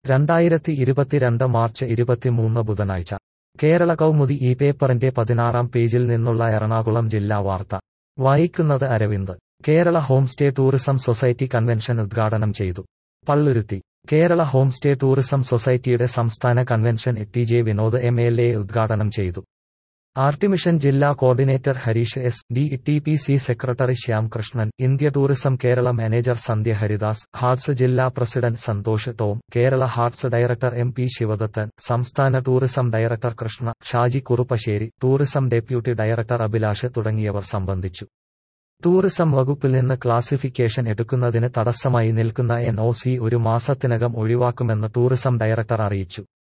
രണ്ടായിരത്തി ഇരുപത്തിരണ്ട് മാർച്ച് ഇരുപത്തിമൂന്ന് ബുധനാഴ്ച കേരള കൗമുദി ഈ പേപ്പറിന്റെ പതിനാറാം പേജിൽ നിന്നുള്ള എറണാകുളം ജില്ലാ വാർത്ത വായിക്കുന്നത് Aravind Kerala homestay tourism society convention ഉദ്ഘാടനം ചെയ്തു പള്ളുരുത്തി കേരള ഹോംസ്റ്റേ ടൂറിസം സൊസൈറ്റിയുടെ സംസ്ഥാന convention T J Vinod M L A ഉദ്ഘാടനം ചെയ്തു ആർട്ടിമിഷൻ ജില്ലാ coordinator Harish S D T P C secretary Shyamkrishnan India tourism Kerala manager Sandhya Haridas HARTS ജില്ലാ president Santhosh Tom Kerala HARTS director M P Sivadathan സംസ്ഥാന tourism director Krishna Shaji Kuruppassery tourism deputy director Abhilash തുടങ്ങിയവർ സംബന്ധിച്ചു ടൂറിസം വകുപ്പിൽ നിന്ന് ക്ലാസിഫിക്കേഷൻ എടുക്കുന്നതിന് തടസ്സമായി നിൽക്കുന്ന എൻ ഒ സി ഒരു മാസത്തിനകം ഒഴിവാക്കുമെന്ന് ടൂറിസം ഡയറക്ടർ അറിയിച്ചു